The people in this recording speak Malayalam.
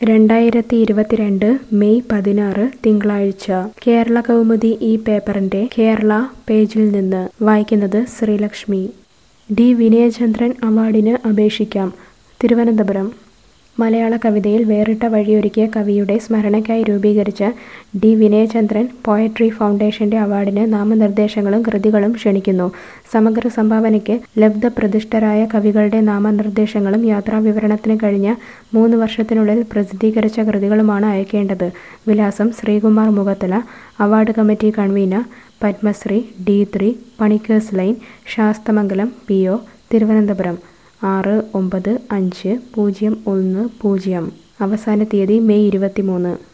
രണ്ടായിരത്തി ഇരുപത്തിരണ്ട് മെയ് പതിനാറ് തിങ്കളാഴ്ച കേരള കൗമുദി ഈ പേപ്പറിന്റെ കേരള പേജിൽ നിന്ന് വായിക്കുന്നത് ശ്രീലക്ഷ്മി ഡി വിനയചന്ദ്രൻ അവാർഡിന് അപേക്ഷിക്കാം തിരുവനന്തപുരം മലയാള കവിതയിൽ വേറിട്ട വഴിയൊരുക്കിയ കവിയുടെ സ്മരണയ്ക്കായി രൂപീകരിച്ച ഡി വിനയചന്ദ്രൻ പോയട്രി ഫൗണ്ടേഷന്റെ അവാർഡിന് നാമനിർദ്ദേശങ്ങളും കൃതികളും ക്ഷണിക്കുന്നു സമഗ്ര സംഭാവനയ്ക്ക് ലബ്ധപ്രതിഷ്ഠരായ കവികളുടെ നാമനിർദ്ദേശങ്ങളും യാത്രാവിവരണത്തിന് കഴിഞ്ഞ മൂന്ന് വർഷത്തിനുള്ളിൽ പ്രസിദ്ധീകരിച്ച കൃതികളുമാണ് അയക്കേണ്ടത് വിലാസം Sreekumar Mukhathala award committee convener Padmashree D three Panickers lane Sasthamangalam P O Thiruvananthapuram ആറ് ഒമ്പത് അഞ്ച് പൂജ്യം ഒന്ന് പൂജ്യം അവസാന തീയതി മെയ് ഇരുപത്തിമൂന്ന്